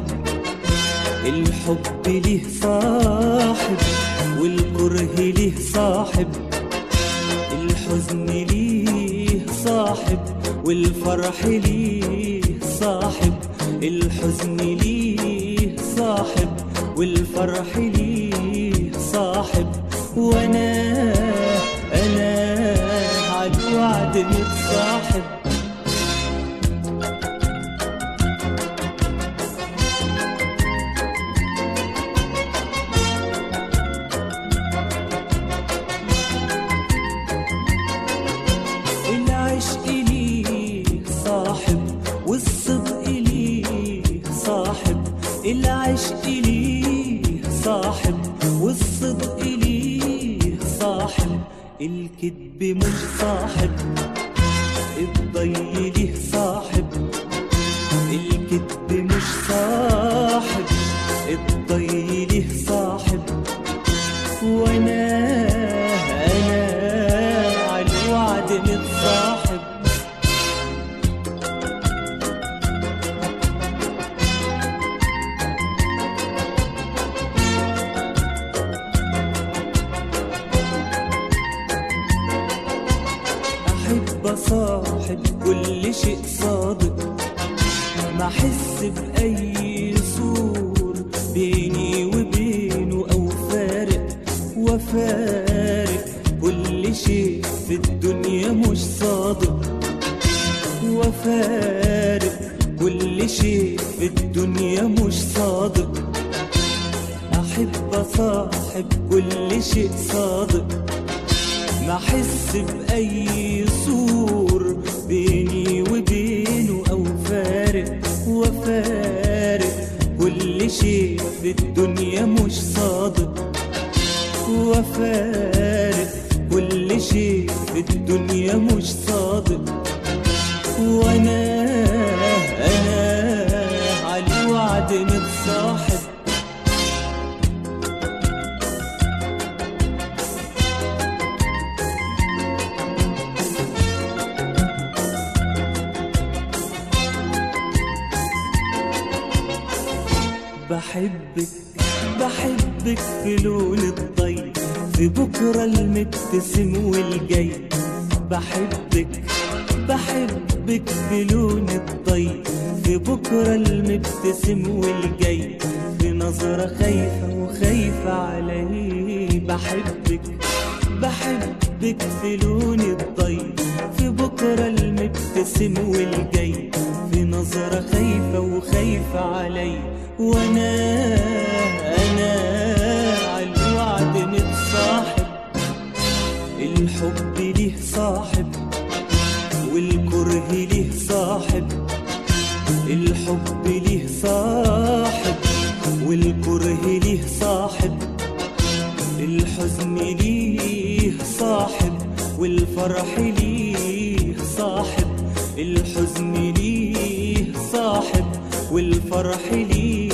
صاحب الحب ليه صاحب والكره ليه صاحب الحزن ليه صاحب والفرح ليه صاحب الحزن ليه صاحب والفرح ليه صاحب وانا انا على الوعد متصاحب العشق ليه صاحب والصدق ليه صاحب العشق ليه صاحب والصدق ليه صاحب الكذب مش صاحب الضي ليه صاحب الكذب مش صاحب الضي ليه صاحب وانا انا على الوعد متصاحب احب اصاحب كل شيء صادق ما احس باي سور بيني وبينه او فارق وفارق كل شيء في الدنيا مش صادق وفارق كل شيء في الدنيا مش صادق احب اصاحب كل شيء صادق ما احس باي سور بيني وبينه او فارق وفارق كل شيء في الدنيا مش صادق وفارق كل شيء في الدنيا مش صادق وانا انا على الوعد متصاحب بحبك بحبك في لون الضي في بكرة المبتسم والجاي بحبك بحبك في لون الضي في بكرة المبتسم والجاي في نظرة خايفة وخايفة علي بحبك بحبك في لون الضي في بكرة المبتسم والجاي في نظرة خايفة وخايفة علي وانا انا على الوعد متصاحب الحب ليه صاحب والكره ليه صاحب الحب ليه صاحب والكره ليه صاحب الحزن ليه صاحب والفرح ليه صاحب الحزن ليه صاحب والفرح ليه